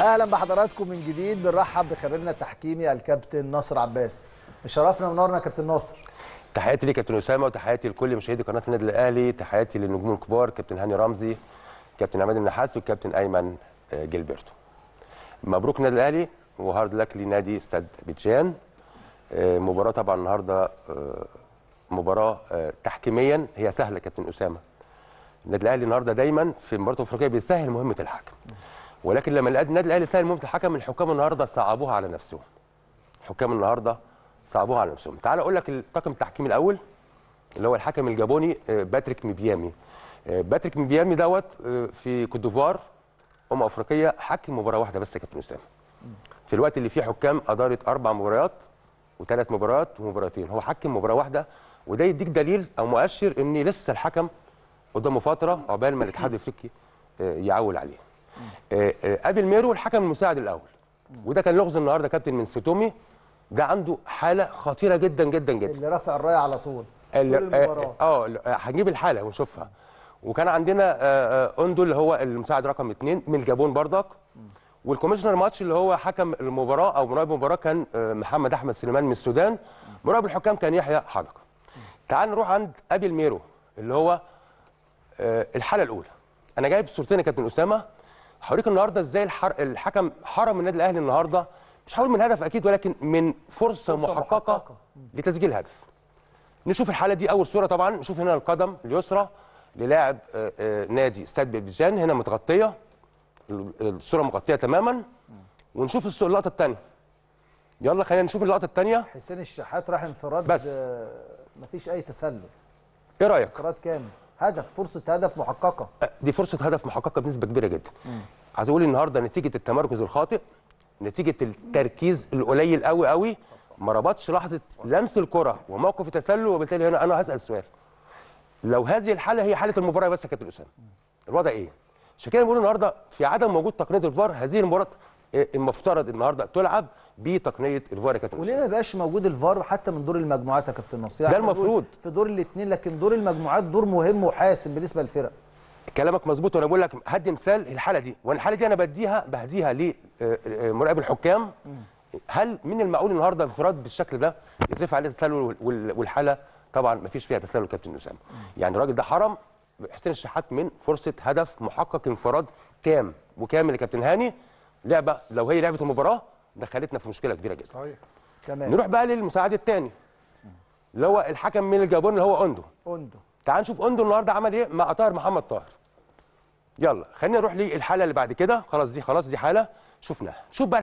اهلا بحضراتكم من جديد بنرحب بخبيرنا التحكيمي الكابتن ناصر عباس شرفنا ونورنا يا كابتن ناصر تحياتي ليك كابتن اسامه وتحياتي لكل مشاهدي قناه النادي الاهلي تحياتي للنجوم الكبار كابتن هاني رمزي كابتن عماد النحاس والكابتن ايمن آه، جilberto مبروك النادي الاهلي وهارد لك لنادي استاد بيتجان آه، مباراه طبعا النهارده آه، مباراه آه، تحكيميا هي سهله كابتن اسامه النادي الاهلي النهارده دايما في مباراه افريقيا بيسهل مهمه الحكم ولكن لما النادي الاهلي سهل مهمه الحكم الحكام النهارده صعبوها على نفسهم حكام النهارده صعبوها على نفسهم تعال اقول لك الطاقم التحكيمي الاول اللي هو الحكم الجابوني آه، باتريك ميبيامي آه، باتريك ميبيامي دوت آه، في كوت ديفوار امم افريقيه حكم مباراه واحده بس يا كابتن اسامه في الوقت اللي فيه حكام ادارت اربع مباريات وثلاث مباريات ومباراتين هو حكم مباراه واحده وده يديك دليل او مؤشر ان لسه الحكم قدامه فتره عقبال ما الاتحاد الافريقي آه، يعول عليه آه، آه، قابل ميرو الحكم المساعد الاول وده كان لغز النهارده كابتن من سيتومي ده عنده حاله خطيره جدا جدا جدا اللي رافع الرايه على طول ال- طول المباراه اه اه هنجيب الحاله ونشوفها وكان عندنا آه، آه، اوندو اللي هو المساعد رقم اثنين من الجابون بردك والكوميشنر ماتش اللي هو حكم المباراه او مراقب المباراه كان آه، محمد احمد سليمان من السودان مراقب الحكام كان يحيى حدقه تعال نروح عند ابي الميرو اللي هو آه، الحاله الاولى انا جايب صورتين يا كابتن اسامه هوريك النهارده ازاي الحر... الحكم حرم النادي الاهلي النهارده مش هقول من هدف اكيد ولكن من فرصه, فرصة محققه, محققة. لتسجيل هدف نشوف الحاله دي اول صوره طبعا نشوف هنا القدم اليسرى للاعب آه، آه، نادي استاد بيبجان هنا متغطيه ال- الصوره مغطيه تماما ونشوف الصورة- اللقطه الثانيه يلا خلينا نشوف اللقطه الثانيه حسين الشحات راح انفراد بس. آه، مفيش اي تسلل ايه رايك انفراد كامل هدف فرصه هدف محققه دي فرصه هدف محققه بنسبه كبيره جدا عايز اقول النهارده نتيجه التمركز الخاطئ نتيجه التركيز القليل قوي قوي ما ربطش لحظه لمس الكره وموقف التسلل وبالتالي هنا انا هسال سؤال لو هذه الحاله هي حاله المباراه بس يا كابتن اسامه الوضع ايه عشان كده بنقول النهارده في عدم وجود تقنيه الفار هذه المباراه آه، المفترض النهارده تلعب بتقنيه الفار يا كابتن وليه اسامه ما بقاش موجود الفار حتى من دور المجموعات يا كابتن ناصر ده إحنا بنقول المفروض. في دور الاثنين لكن دور المجموعات دور مهم وحاسم بالنسبه للفرق كلامك مظبوط وانا بقول لك هدي مثال الحاله دي والحاله دي انا بديها بهديها لمراقب الحكام هل من المعقول النهارده انفراد بالشكل ده يترفع عليه تسلل وال- والحاله طبعا ما فيش فيها تسلل كابتن اسامه يعني الراجل ده حرم حسين الشحات من فرصه هدف محقق انفراد تام وكامل يا كابتن هاني لعبه لو هي لعبه المباراه دخلتنا في مشكله كبيره جدا صحيح تمام نروح بقى للمساعد الثاني اللي هو الحكم من الجابون اللي هو اوندو اوندو تعال نشوف اوندو النهارده عمل ايه مع طاهر محمد طاهر يلا خلينا نروح للحاله اللي بعد كده خلاص دي خلاص دي حاله شفناها شوف بقى